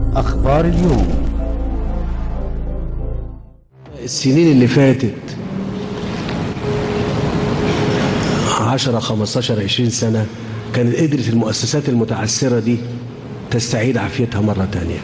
أخبار اليوم السنين اللي فاتت 10 15 20 سنة كانت قدرت المؤسسات المتعثرة دي تستعيد عافيتها مرة تانية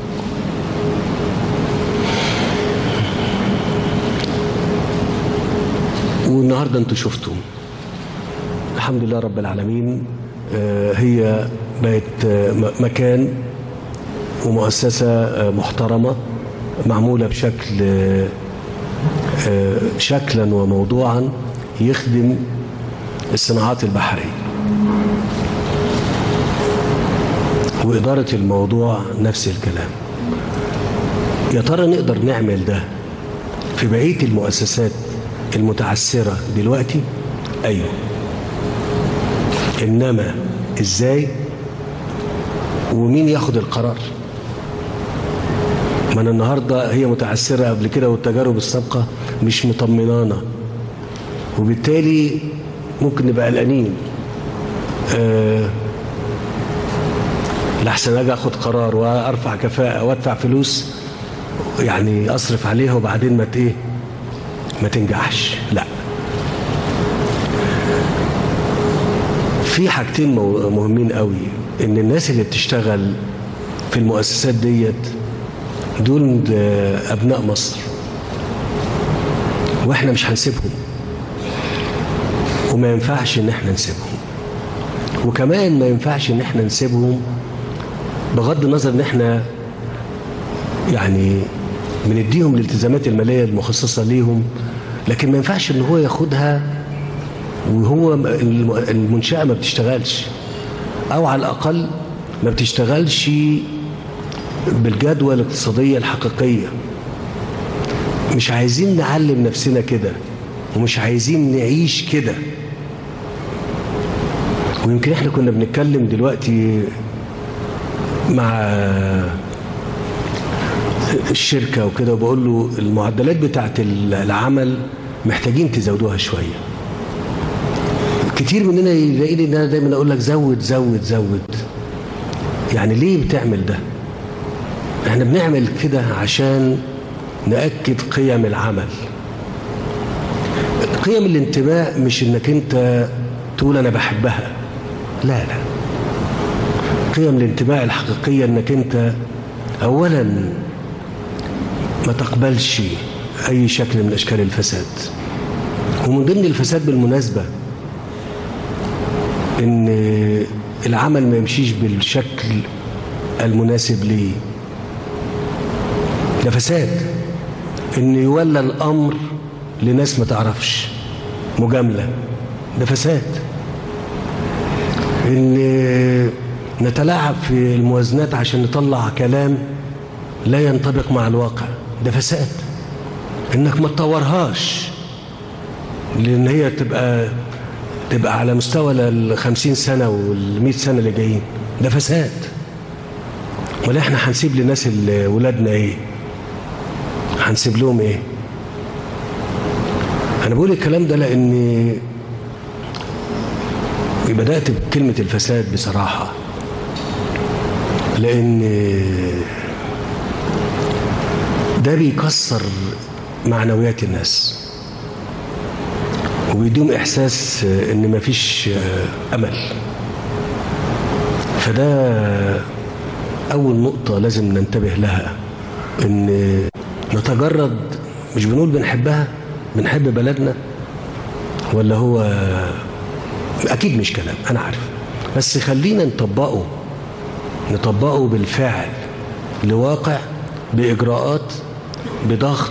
والنهاردة انتوا شفتوا الحمد لله رب العالمين آه، هي بقت آه، م- مكان ومؤسسة آه، محترمة معمولة بشكل آه، آه، شكلا وموضوعا يخدم الصناعات البحرية وإدارة الموضوع نفس الكلام يا ترى نقدر نعمل ده في بقية المؤسسات المتعثرة دلوقتي أيوه إنما إزاي ومين ياخد القرار ما أنا النهاردة هي متعثرة قبل كده والتجارب السابقة مش مطمنانا وبالتالي ممكن نبقى قلقانين آه لحسن اجي اخد قرار وارفع كفاءه وادفع فلوس يعني اصرف عليها وبعدين ما ت- ايه ما تنجحش لا في حاجتين مو- مهمين قوي ان الناس اللي بتشتغل في المؤسسات ديت دول آه، ابناء مصر واحنا مش هنسيبهم وما ينفعش ان احنا نسيبهم وكمان ما ينفعش ان احنا نسيبهم بغض النظر ان احنا يعني بنديهم الالتزامات الماليه المخصصه ليهم لكن ما ينفعش ان هو ياخدها وهو الم- المنشاه ما بتشتغلش او على الاقل ما بتشتغلش بالجدوى الاقتصاديه الحقيقيه مش عايزين نعلم نفسنا كده ومش عايزين نعيش كده ويمكن احنا كنا بنتكلم دلوقتي مع الشركة وكده وبقول له المعدلات بتاعت العمل محتاجين تزودوها شوية كتير مننا يلاقيني ان انا دايما اقول لك زود زود زود يعني ليه بتعمل ده احنا بنعمل كده عشان نأكد قيم العمل قيم الانتماء مش انك انت تقول انا بحبها لا لا قيم الانتماء الحقيقية انك انت اولا ما تقبلش اي شكل من اشكال الفساد ومن ضمن الفساد بالمناسبة ان العمل ما يمشيش بالشكل المناسب ليه ده فساد ان يولى الامر لناس ما تعرفش مجامله ده فساد ان نتلاعب في الموازنات عشان نطلع كلام لا ينطبق مع الواقع ده فساد انك ما تطورهاش لان هي تبقى تبقى على مستوى ال 50 سنه وال 100 سنه اللي جايين ده فساد ولا احنا هنسيب للناس اللي ولادنا ايه هنسيب لهم ايه انا بقول الكلام ده لاني بدات بكلمه الفساد بصراحه لان ده بيكسر معنويات الناس وبيديهم احساس ان مفيش امل فده اول نقطه لازم ننتبه لها ان نتجرد مش بنقول بنحبها بنحب بلدنا ولا هو اكيد مش كلام انا عارف بس خلينا نطبقه نطبقه بالفعل لواقع باجراءات بضغط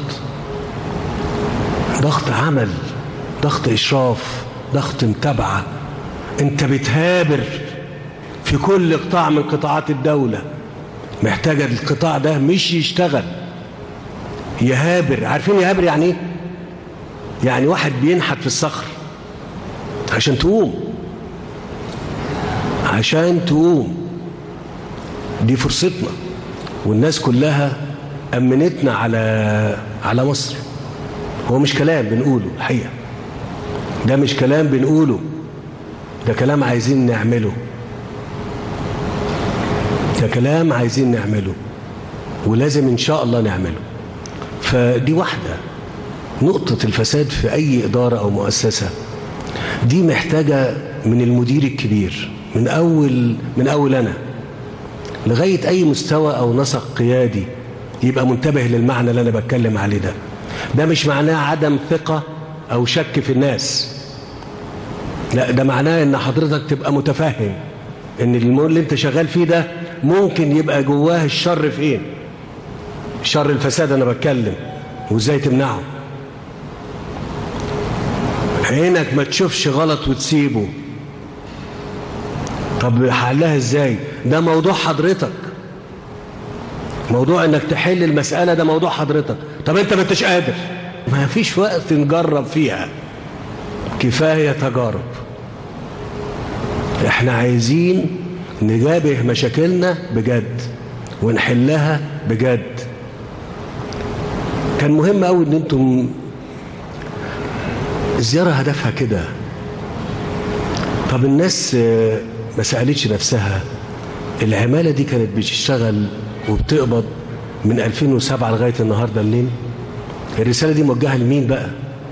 ضغط عمل ضغط اشراف ضغط متابعه انت بتهابر في كل قطاع من قطاعات الدوله محتاجه القطاع ده مش يشتغل يهابر عارفين يهابر يعني ايه يعني واحد بينحت في الصخر عشان تقوم عشان تقوم دي فرصتنا والناس كلها أمنتنا على على مصر هو مش كلام بنقوله الحقيقة ده مش كلام بنقوله ده كلام عايزين نعمله ده كلام عايزين نعمله ولازم ان شاء الله نعمله فدي واحدة نقطة الفساد في اي ادارة او مؤسسة دي محتاجة من المدير الكبير من اول من اول انا لغاية اي مستوى او نسق قيادي يبقى منتبه للمعنى اللي انا بتكلم عليه ده ده مش معناه عدم ثقة او شك في الناس لا ده معناه ان حضرتك تبقى متفهم ان اللي انت شغال فيه ده ممكن يبقى جواه الشر فين شر الفساد انا بتكلم وازاي تمنعه عينك ما تشوفش غلط وتسيبه طب حلها ازاي ده موضوع حضرتك موضوع انك تحل المسألة ده موضوع حضرتك طب انت ما انتش قادر ما فيش وقت نجرب فيها كفاية تجارب احنا عايزين نجابه مشاكلنا بجد ونحلها بجد كان مهم قوي ان انتم الزيارة هدفها كده طب الناس ما سألتش نفسها العمالة دي كانت بتشتغل وبتقبض من 2007 لغاية النهاردة منين الرسالة دي موجهة لمين بقى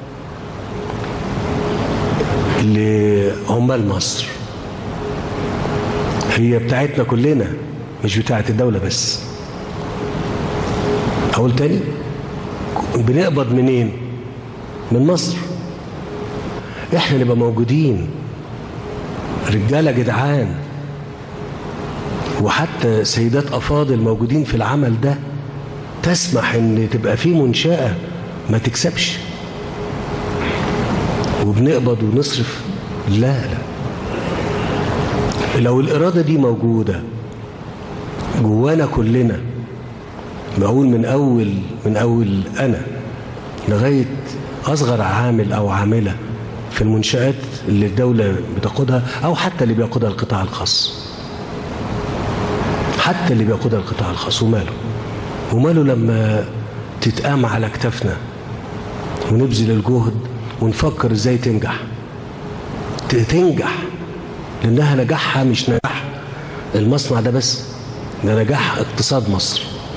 لعمال مصر هي بتاعتنا كلنا مش بتاعت الدولة بس أقول تاني بنقبض منين من مصر احنا نبقى موجودين رجالة جدعان وحتى سيدات أفاضل موجودين في العمل ده تسمح ان تبقى في منشأة ما تكسبش وبنقبض ونصرف لا لا لو الإرادة دي موجودة جوانا كلنا بقول من أول من أول أنا لغاية أصغر عامل أو عاملة في المنشآت اللي الدولة بتقودها أو حتى اللي بيقودها القطاع الخاص حتى اللي بيقودها القطاع الخاص وماله وماله لما تتقام على كتافنا ونبذل الجهد ونفكر ازاي تنجح تنجح لانها نجاحها مش نجاح المصنع ده بس ده نجاح اقتصاد مصر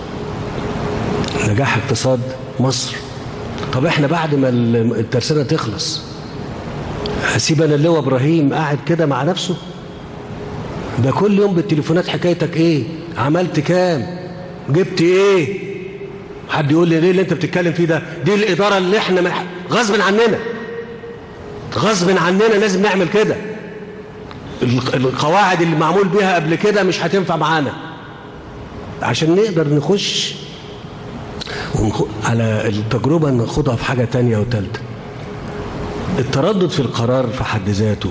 نجاح اقتصاد مصر طب احنا بعد ما الترسانه تخلص هسيب انا اللواء ابراهيم قاعد كده مع نفسه ده كل يوم بالتليفونات حكايتك ايه عملت كام جبت ايه حد يقول لي ليه اللي انت بتتكلم فيه ده دي الاداره اللي احنا مح... غصب عننا غصب عننا لازم نعمل كده القواعد اللي معمول بيها قبل كده مش هتنفع معانا عشان نقدر نخش ونخ... على التجربة ناخدها في حاجة تانية وتالتة التردد في القرار في حد ذاته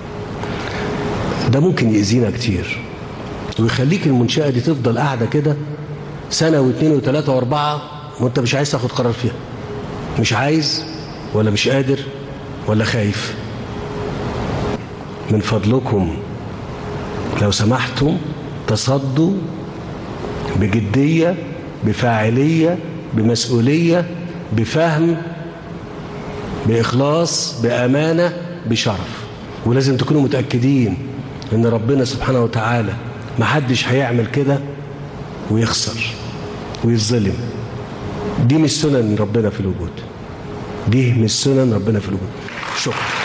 ده ممكن يأذينا كتير ويخليك المنشأة دي تفضل قاعدة كده سنة واثنين وثلاثة واربعة وانت مش عايز تاخد قرار فيها مش عايز ولا مش قادر ولا خايف من فضلكم لو سمحتم تصدوا بجدية بفاعلية بمسؤولية بفهم بإخلاص بأمانة بشرف ولازم تكونوا متأكدين ان ربنا سبحانه وتعالى محدش هيعمل كده ويخسر ويظلم دي مش سنن ربنا في الوجود دي مش سنن ربنا في الوجود شكرا